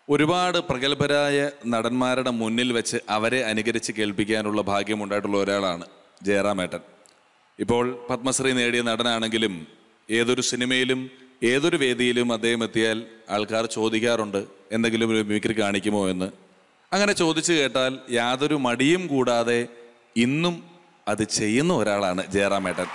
ഒരുപാട് പ്രഗത്ഭരായ നടന്മാരുടെ മുന്നിൽ വെച്ച് അവരെ അനുകരിച്ച് കേൾപ്പിക്കാനുള്ള ഭാഗ്യം ഉണ്ടായിട്ടുള്ള ഒരാളാണ് ജയറാമേട്ടൻ ഇപ്പോൾ പത്മശ്രീ നേടിയ നടനാണെങ്കിലും ഏതൊരു സിനിമയിലും ഏതൊരു വേദിയിലും അദ്ദേഹം എത്തിയാൽ ആൾക്കാർ ചോദിക്കാറുണ്ട് എന്തെങ്കിലും ഒരു മിമിക്രി കാണിക്കുമോ എന്ന് അങ്ങനെ ചോദിച്ചു കേട്ടാൽ യാതൊരു മടിയും കൂടാതെ ഇന്നും അത് ചെയ്യുന്ന ഒരാളാണ് ജയറാമേട്ടൻ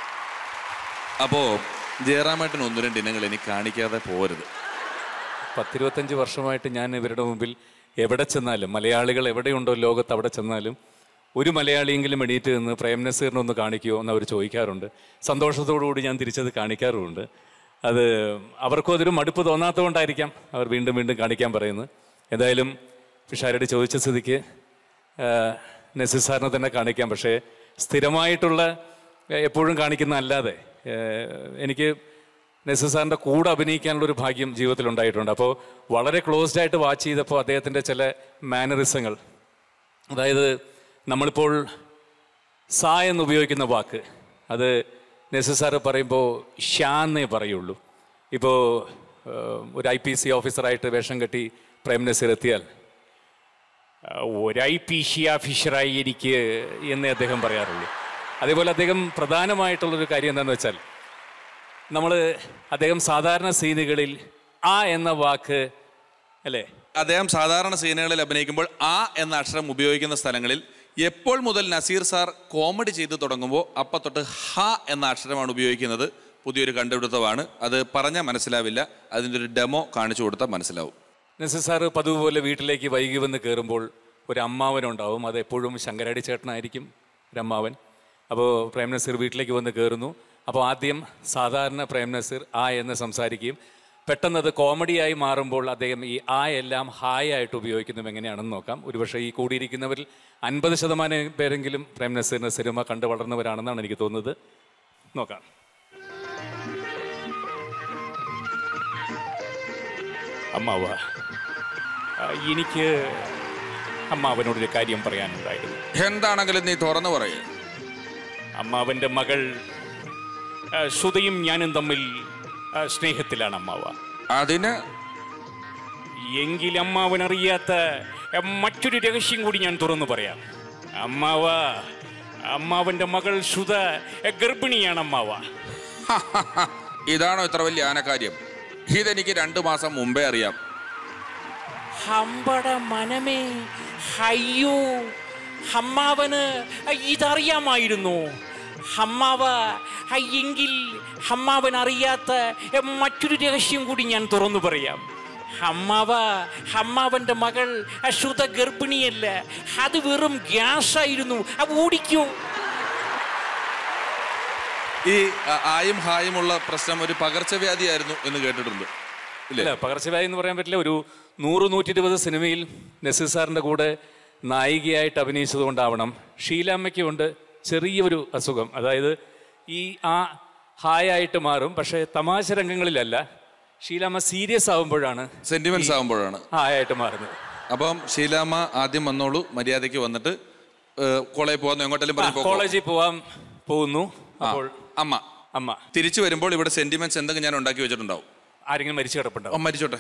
അപ്പോൾ ജയറാമേട്ടൻ ഒന്ന് രണ്ട് ഇനങ്ങൾ ഇനി കാണിക്കാതെ പോരുത് പത്തിരുപത്തഞ്ച് വർഷമായിട്ട് ഞാൻ ഇവരുടെ മുമ്പിൽ എവിടെ ചെന്നാലും മലയാളികൾ എവിടെയുണ്ടോ ലോകത്ത് അവിടെ ചെന്നാലും ഒരു മലയാളിയെങ്കിലും എണീറ്റ് നിന്ന് പ്രേം നസീറിനെ ഒന്ന് കാണിക്കുമോ എന്ന് അവർ ചോദിക്കാറുണ്ട് സന്തോഷത്തോടു കൂടി ഞാൻ തിരിച്ചത് കാണിക്കാറുമുണ്ട് അത് അവർക്കും അതൊരു മടുപ്പ് തോന്നാത്തതുകൊണ്ടായിരിക്കാം അവർ വീണ്ടും വീണ്ടും കാണിക്കാൻ പറയുന്നത് എന്തായാലും പിഷാരടി ചോദിച്ച സ്ഥിതിക്ക് ആ, നസീർ സാറിനെ തന്നെ കാണിക്കാം പക്ഷേ സ്ഥിരമായിട്ടുള്ള ഏ, എപ്പോഴും കാണിക്കുന്ന അല്ലാതെ ഏ, എനിക്ക് നസീർ സാറിൻ്റെ കൂടെ അഭിനയിക്കാനുള്ള ഒരു ഭാഗ്യം ജീവിതത്തിൽ ഉണ്ടായിട്ടുണ്ട് അപ്പോൾ വളരെ ക്ലോസ്ഡ് ആയിട്ട് വാച്ച് ചെയ്തപ്പോൾ അദ്ദേഹത്തിൻ്റെ ചില മാനറിസങ്ങൾ അതായത് നമ്മളിപ്പോൾ സാ എന്ന് ഉപയോഗിക്കുന്ന വാക്ക് അത് നസീർ സാറ് പറയുമ്പോൾ ഷാ എന്നേ പറയുള്ളൂ ഇപ്പോൾ ഒരു ഐ പി സി ഓഫീസറായിട്ട് വേഷം കെട്ടി പ്രേം നസീർ എത്തിയാൽ "ആ, ഒരു ഐ പി സി ഓഫീസറായി എനിക്ക് എന്നേ അദ്ദേഹം പറയാറുള്ളൂ അതേപോലെ അദ്ദേഹം പ്രധാനമായിട്ടുള്ളൊരു കാര്യം എന്താണെന്ന് വെച്ചാൽ നമ്മൾ അദ്ദേഹം സാധാരണ സീനുകളിൽ ആ എന്ന വാക്ക് അല്ലേ അദ്ദേഹം സാധാരണ സീനുകളിൽ അഭിനയിക്കുമ്പോൾ ആ എന്ന അക്ഷരം ഉപയോഗിക്കുന്ന സ്ഥലങ്ങളിൽ എപ്പോൾ മുതൽ നസീർ സാർ കോമഡി ചെയ്ത് തുടങ്ങുമ്പോൾ അപ്പം തൊട്ട് ഹ എന്ന അക്ഷരമാണ് ഉപയോഗിക്കുന്നത് പുതിയൊരു കണ്ടുപിടുത്തമാണ് അത് പറഞ്ഞാൽ മനസ്സിലാവില്ല അതിൻ്റെ ഒരു ഡെമോ കാണിച്ചു കൊടുത്താൽ മനസ്സിലാവും നസീർ സാറ് പതിവ് പോലെ വീട്ടിലേക്ക് വൈകി വന്ന് കയറുമ്പോൾ ഒരു അമ്മാവനുണ്ടാവും അത് എപ്പോഴും ശങ്കരാടി ചേട്ടനായിരിക്കും ഒരു അമ്മാവൻ അപ്പോൾ പ്രേം നസീർ വീട്ടിലേക്ക് വന്ന് കയറുന്നു അപ്പോൾ ആദ്യം സാധാരണ പ്രേം നസീർ ആ എന്ന് സംസാരിക്കുകയും പെട്ടെന്ന് അത് കോമഡിയായി മാറുമ്പോൾ അദ്ദേഹം ഈ ആ എല്ലാം ഹായ് ആയിട്ട് ഉപയോഗിക്കുന്നത് എങ്ങനെയാണെന്ന് നോക്കാം ഒരുപക്ഷെ ഈ കൂടിയിരിക്കുന്നവരിൽ അൻപത് ശതമാനം പേരെങ്കിലും പ്രേം നസീറിൻ്റെ സിനിമ കണ്ടു വളർന്നവരാണെന്നാണ് എനിക്ക് തോന്നുന്നത് നോക്കാം അമ്മാവ ആ, എനിക്ക് അമ്മാവനോടൊരു കാര്യം പറയാനുണ്ടായിരുന്നു എന്താണെങ്കിലും നീ തുറന്നു പറയേ അമ്മാവൻ്റെ മകൾ ആ, ശ്രുതിയും ഞാനും തമ്മിൽ ആ, സ്നേഹത്തിലാണ് അമ്മാവ അതിന് എങ്കിൽ അമ്മാവൻ അറിയാത്ത ആ, മറ്റൊരു രഹസ്യം കൂടി ഞാൻ തുറന്നു പറയാം അമ്മാവ അമ്മാവന്റെ മകൾ ശ്രുത ആ, ഗർഭിണിയാണ് അമ്മാവ ഇതാണോ ഇത്ര വലിയ ആനക്കാര്യം ഇതെനിക്ക് രണ്ടു മാസം മുമ്പേ അറിയാം ഹമ്പട മനമേ അയ്യോ അമ്മാവന് ഇതറിയാമായിരുന്നു അമ്മാവ എങ്കിൽ അമ്മാവൻ അറിയാത്ത മറ്റൊരു രഹസ്യം കൂടി ഞാൻ തുറന്നു പറയാം അമ്മാവ അമ്മാവന്റെ മകൾ ശ്രുത ഗർഭിണിയല്ല അത് വെറും ഗ്യാസ് ആയിരുന്നു അത് ഓടിക്കൂ ഈ ആ, ആയും ഹായുമുള്ള പ്രശ്നം ഒരു പകർച്ചവ്യാധിയായിരുന്നു എന്ന് കേട്ടിട്ടുണ്ട് ഇല്ലേ ഇല്ല പകർച്ചവ്യാധി എന്ന് പറയാൻ പറ്റില്ല ഒരു നൂറ് നൂറ്റി ഇരുപത് സിനിമയിൽ നസീർ സാറിൻ്റെ കൂടെ നായികയായിട്ട് അഭിനയിച്ചത് കൊണ്ടാവണം ഷീലാമ്മയ്ക്ക് കൊണ്ട് ചെറിയൊരു അസുഖം അതായത് ഈ ആ ഹായായിട്ട് മാറും പക്ഷേ തമാശ രംഗങ്ങളിലല്ല ഷീലാമ്മ സീരിയസ് ആവുമ്പോഴാണ് സെന്റിമെന്റ്സ് ആകുമ്പോഴാണ് ഹായായിട്ട് മാറുന്നത് അപ്പം ഷീലാമ്മ ആദ്യം വന്നോളൂ മര്യാദയ്ക്ക് വന്നിട്ട് കോളേജിൽ പോകാൻ എങ്ങോട്ടെങ്കിലും ആ, പറഞ്ഞു പോക്കോ. കോളേജിൽ പോവാൻ പോകുന്നു ആ, അപ്പോൾ അമ്മ അമ്മ തിരിച്ചു വരുമ്പോൾ ഇവിടെ സെന്റിമെന്റ്സ് എന്തെങ്കിലും ഞാൻ ഉണ്ടാക്കി വെച്ചിട്ടുണ്ടാവും ആരെങ്കിലും മരിച്ചു കിടപ്പുണ്ടാവും അമ്മ മരിച്ചോട്ടെ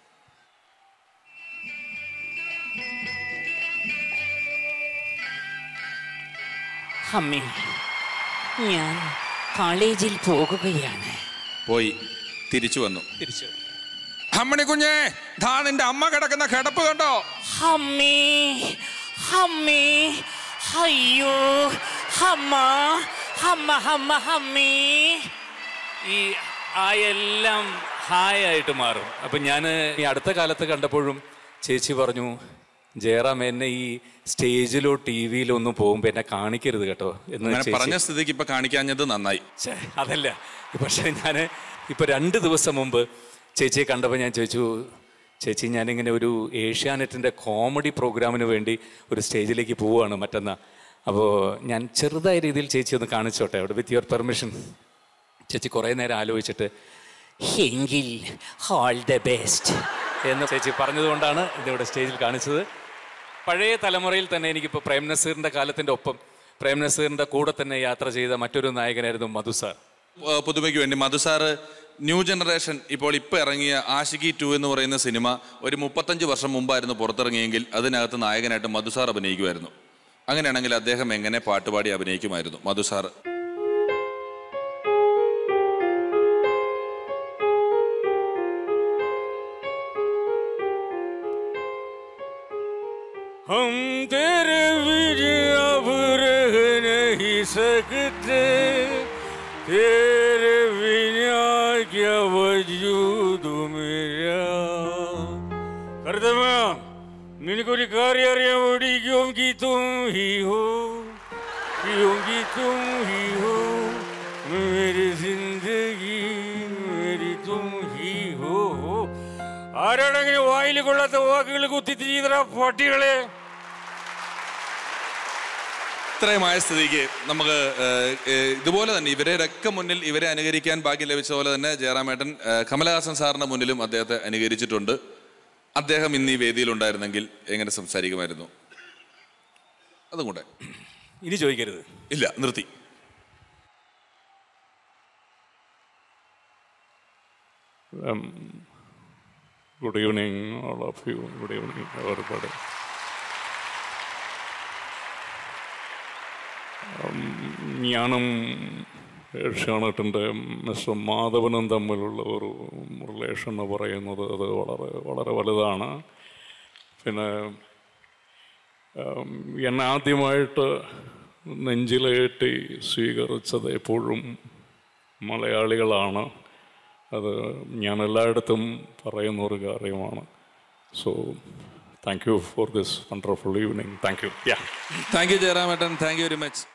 അമ്മേ ഞാൻ കോളേജിൽ പോകുകയാണ് പോയി തിരിച്ചു വന്നു തിരിച്ചു അമ്മണി കുഞ്ഞേ ധാ നിന്റെ അമ്മ കിടക്കുന്ന കിടപ്പ് കണ്ടോ അമ്മേ അമ്മേ അയ്യോ അമ്മ അമ്മ അമ്മ അമ്മേ ഈ ആയെല്ലാം ഹായായിട്ട് മാറും അപ്പം ഞാൻ ഈ അടുത്ത കാലത്ത് കണ്ടപ്പോഴും ചേച്ചി പറഞ്ഞു ജയറാം എന്നെ ഈ സ്റ്റേജിലോ ടി വിയിലോ ഒന്നും പോകുമ്പോൾ എന്നെ കാണിക്കരുത് കേട്ടോ എന്ന് അങ്ങനെ ചേച്ചി പറഞ്ഞ സ്ഥിതിക്ക് ഇപ്പൊ കാണിക്കാഞ്ഞത് നന്നായി ഛേ, അതല്ല പക്ഷേ ഞാൻ ഇപ്പോൾ രണ്ട് ദിവസം മുമ്പ് ചേച്ചിയെ കണ്ടപ്പോൾ ഞാൻ ചോദിച്ചു ചേച്ചി ഞാനിങ്ങനെ ഒരു ഏഷ്യാനെറ്റിൻ്റെ കോമഡി പ്രോഗ്രാമിന് വേണ്ടി ഒരു സ്റ്റേജിലേക്ക് പോവുകയാണ് മറ്റന്നാ അപ്പോൾ ഞാൻ ചെറുതായ രീതിയിൽ ചേച്ചി ഒന്ന് കാണിച്ചോട്ടെ അവിടെ വിത്ത് യുവർ പെർമിഷൻ ചേച്ചി കുറേ നേരം ആലോചിച്ചിട്ട് എങ്കിൽ ഓൾ ദ ബെസ്റ്റ് എന്ന് ചേച്ചി പറഞ്ഞതുകൊണ്ടാണ് ഇതിവിടെ സ്റ്റേജിൽ കാണിച്ചത് പഴയ തലമുറയിൽ തന്നെ എനിക്കിപ്പോൾ പ്രേം നസീറിൻ്റെ കാലത്തിൻ്റെ ഒപ്പം പ്രേം നസീറിൻ്റെ കൂടെ തന്നെ യാത്ര ചെയ്ത മറ്റൊരു നായകനായിരുന്നു മധു സാർ ഏഹ് പുതുമയ്ക്ക് വേണ്ടി മധു സാറ് ന്യൂ ജനറേഷൻ ഇപ്പോൾ ഇപ്പോൾ ഇറങ്ങിയ ആഷിഖി ടു എന്ന് പറയുന്ന സിനിമ ഒരു മുപ്പത്തഞ്ച് വർഷം മുമ്പായിരുന്നു പുറത്തിറങ്ങിയെങ്കിൽ അതിനകത്ത് നായകനായിട്ട് മധുസാർ അഭിനയിക്കുമായിരുന്നു അങ്ങനെയാണെങ്കിൽ അദ്ദേഹം എങ്ങനെ പാട്ടുപാടി അഭിനയിക്കുമായിരുന്നു മധുസാർ हम तेरे बिन अब रह नहीं सकते तेरे बिना क्या वजूद मेरा കർത്തമ നിനക്കൊരു കാര്യം അറിയാൻ വേണ്ടി ക്യോങ്കി തും ഹി ഹോ ക്യോങ്കി തും ഹി ഹോ മേരി ജിന്ദഗി മേരി തും ഹി ഹോ ആരാണെങ്കിലും വായിൽ കൊള്ളാത്ത വാക്കുകൾ കുത്തി ചെയ്ത പട്ടികളെ ഇത്രയുമായ സ്ഥിതിക്ക് നമുക്ക് ഏഹ്, ഏഹ്, ഇതുപോലെ തന്നെ ഇവരെയൊക്കെ മുന്നിൽ ഇവരെ അനുകരിക്കാൻ ഭാഗ്യം ലഭിച്ച പോലെ തന്നെ ജയറാമേട്ടൻ ഏഹ്, കമലഹാസൻ സാറിന്റെ മുന്നിലും അദ്ദേഹത്തെ അനുകരിച്ചിട്ടുണ്ട് അദ്ദേഹം ഇന്ന് ഈ വേദിയിലുണ്ടായിരുന്നെങ്കിൽ എങ്ങനെ സംസാരിക്കുമായിരുന്നു അതും കൂടെ ഇനി ചോദിക്കരുത് ഇല്ല നിർത്തി good evening all of you good evening everybody ഞാനും ഏഷ്യാനെറ്റിൻ്റെ മിസ്റ്റർ മാധവനും തമ്മിലുള്ള ഒരു റിലേഷൻ എന്ന് പറയുന്നത് അത് വളരെ വളരെ വലുതാണ് പിന്നെ ഉം, എന്നെ ആദ്യമായിട്ട് നെഞ്ചിലേറ്റി സ്വീകരിച്ചത് എപ്പോഴും മലയാളികളാണ് അത് ഞാൻ എല്ലായിടത്തും പറയുന്ന ഒരു കാര്യമാണ് so thank you for this wonderful evening thank you yeah thank you ജയറാമേട്ടൻ താങ്ക് യു വെരി മച്ച്